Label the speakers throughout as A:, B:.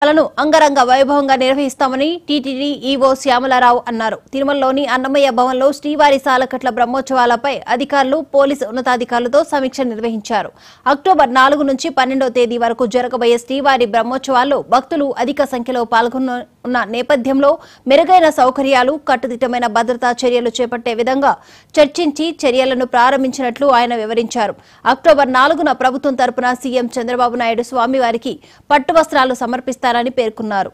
A: బ్రహ్మోత్సవాలను అంగరంగ వైభవంగా నిర్వహిస్తామని టీటీడీ ఈవో శ్యామలారావు అన్నారు తిరుమలలోని అన్నమయ్య భవన్లో శ్రీవారి సాలకట్ల బ్రహ్మోత్సవాలపై అధికారులు పోలీసు ఉన్నతాధికారులతో సమీక్ష నిర్వహించారు అక్టోబర్ నాలుగు నుంచి పన్నెండో తేదీ వరకు జరగబోయే శ్రీవారి బ్రహ్మోత్సవాల్లో భక్తులు అధిక సంఖ్యలో పాల్గొన్న నేపథ్యంలో మెరుగైన సౌకర్యాలు కట్టుదిట్టమైన భద్రతా చర్యలు చేపట్టే విధంగా చర్చించి చర్యలను ప్రారంభించినట్లు ఆయన వివరించారు అక్టోబర్ నాలుగున ప్రభుత్వం తరపున సీఎం చంద్రబాబు నాయుడు స్వామివారికి పట్టు వస్త్రాలు సమర్పిస్తారని పేర్కొన్నారు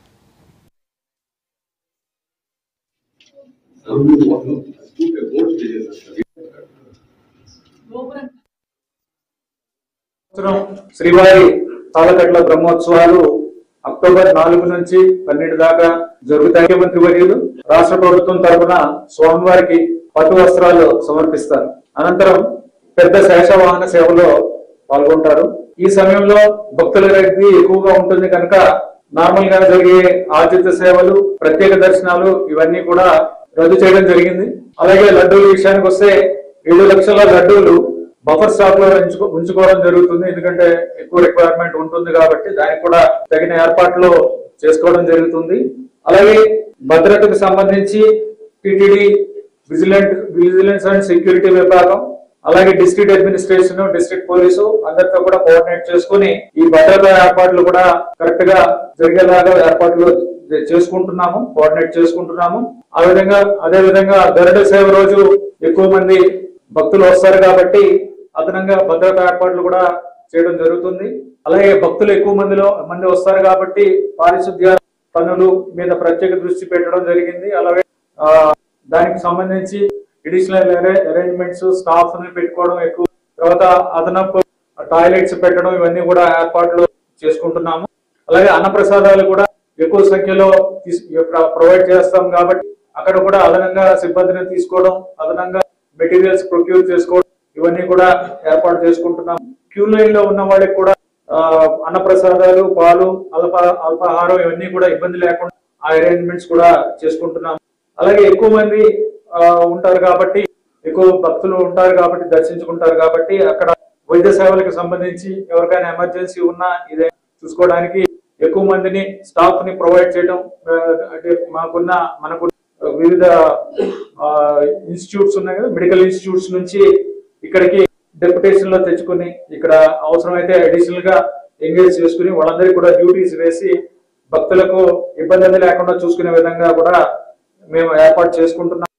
B: సంవత్సరం శ్రీవారి తాళకట్ల బ్రహ్మోత్సవాలు అక్టోబర్ నాలుగు నుంచి పన్నెండు దాకా జరుగుతాయి ముఖ్యమంత్రి వర్యులు రాష్ట్ర ప్రభుత్వం తరపున స్వామివారికి పట్టు వస్త్రాలు సమర్పిస్తారు అనంతరం పెద్ద శేషవాహన సేవలో పాల్గొంటారు ఈ సమయంలో భక్తుల రద్దీ ఎక్కువగా ఉంటుంది కనుక నార్మల్ గా జరిగే ఆతిథ్య సేవలు ప్రత్యేక దర్శనాలు ఇవన్నీ కూడా రద్దు చేయడం జరిగింది అలాగే లడ్డూల విషయానికి వస్తే ఏడు లక్షల లడ్డూలు బఫర్ స్టాక్ లో ఉంచుకో- ఉంచుకోవడం జరుగుతుంది ఎందుకంటే ఎక్కువ రిక్వైర్మెంట్ ఉంటుంది కాబట్టి దానికి కూడా తగిన ఏర్పాట్లు చేసుకోవడం జరుగుతుంది అలాగే భద్రతకు సంబంధించి TTD vigilant vigilance and security విభాగం అలాగే డిస్ట్రిక్ట్ అడ్మినిస్ట్రేషన్ డిస్ట్రిక్ట్ పోలీసు అందరితో కూడా కోఆర్డినేట్ చేసుకుని ఈ భద్రతా ఏర్పాట్లు కూడా కరెక్ట్ గా జరిగేలాగా ఏర్పాట్లు చేసుకుంటున్నాము కోఆర్డినేట్ చేసుకుంటున్నాము ఆ విధంగా అదే విధంగా గరుడ సేవ రోజు ఎక్కువ మంది భక్తులు వస్తారు కాబట్టి అదనంగా భద్రతా ఏర్పాట్లు కూడా చేయడం జరుగుతుంది అలాగే భక్తులు ఎక్కువ మందిలో మంది వస్తారు కాబట్టి పారిశుద్ధ్య పనులు మీద ప్రత్యేక దృష్టి పెట్టడం జరిగింది అలాగే ఆ, దానికి సంబంధించి అడిషనల్ అరేంజ్మెంట్స్ స్టాఫ్ ని పెట్టుకోవడం ఎక్కువ తర్వాత అదనపు టాయిలెట్స్ పెట్టడం ఇవన్నీ కూడా ఏర్పాట్లు చేసుకుంటున్నాము అలాగే అన్నప్రసాదాలు కూడా ఎక్కువ సంఖ్యలో ప్రొవైడ్ చేస్తాం కాబట్టి అక్కడ కూడా అదనంగా సిబ్బందిని తీసుకోవడం అదనంగా మెటీరియల్స్ ప్రొక్యూర్ చేసుకోవడం ఇవన్నీ కూడా ఏర్పాటు చేసుకుంటున్నాం క్యూ లైన్ లో ఉన్న వాళ్ళకి కూడా ఆ, అన్నప్రసాదాలు పాలు అల్ప అల్పాహారం ఇవన్నీ కూడా ఇబ్బంది లేకుండా ఆ అరేంజ్మెంట్స్ కూడా చేసుకుంటున్నాం అలాగే ఎక్కువ మంది ఆ, ఉంటారు కాబట్టి ఎక్కువ భక్తులు ఉంటారు కాబట్టి దర్శించుకుంటారు కాబట్టి అక్కడ వైద్య సేవలకు సంబంధించి ఎవరికైనా ఎమర్జెన్సీ ఉన్నా ఇదే చూసుకోవడానికి ఎక్కువ మందిని స్టాఫ్ ని ప్రొవైడ్ చేయడం ఆ, అంటే మాకున్న మనకు వివిధ ఇన్స్టిట్యూట్స్ ఉన్నాయి కదా మెడికల్ ఇన్స్టిట్యూట్స్ నుంచి ఇక్కడికి డెప్యుటేషన్ లో తెచ్చుకుని ఇక్కడ అవసరమైతే అడిషనల్ గా ఎంగేజ్ చేసుకుని వాళ్ళందరికీ కూడా డ్యూటీస్ వేసి భక్తులకు ఇబ్బంది లేకుండా చూసుకునే విధంగా కూడా మేము ఏర్పాటు చేసుకుంటున్నాం